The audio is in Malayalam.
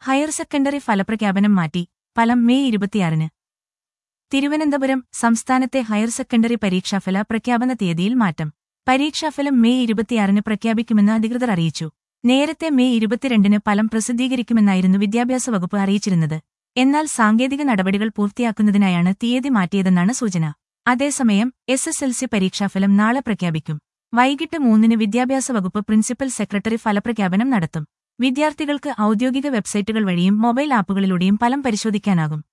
ഹയർ സെക്കൻഡറി ഫലപ്രഖ്യാപനം മാറ്റി ഫലം മെയ് ഇരുപത്തിയാറിന് തിരുവനന്തപുരം സംസ്ഥാനത്തെ ഹയർ സെക്കൻഡറി പരീക്ഷാഫല പ്രഖ്യാപന തീയതിയിൽ മാറ്റം പരീക്ഷാഫലം മെയ് ഇരുപത്തിയാറിന് പ്രഖ്യാപിക്കുമെന്ന് അധികൃതർ അറിയിച്ചു നേരത്തെ മെയ് ഇരുപത്തിരണ്ടിന് ഫലം പ്രസിദ്ധീകരിക്കുമെന്നായിരുന്നു വിദ്യാഭ്യാസ വകുപ്പ് അറിയിച്ചിരുന്നത് എന്നാൽ സാങ്കേതിക നടപടികൾ പൂർത്തിയാക്കുന്നതിനായാണ് തീയതി മാറ്റിയതെന്നാണ് സൂചന അതേസമയം എസ് എസ് എൽ സി പരീക്ഷാഫലം നാളെ പ്രഖ്യാപിക്കും വൈകിട്ട് മൂന്നിന് വിദ്യാഭ്യാസ വകുപ്പ് പ്രിൻസിപ്പൽ സെക്രട്ടറി ഫലപ്രഖ്യാപനം നടത്തും വിദ്യാർത്ഥികൾക്ക് ഔദ്യോഗിക വെബ്സൈറ്റുകൾ വഴിയും മൊബൈൽ ആപ്പുകളിലൂടെയും ഫലം പരിശോധിക്കാനാകും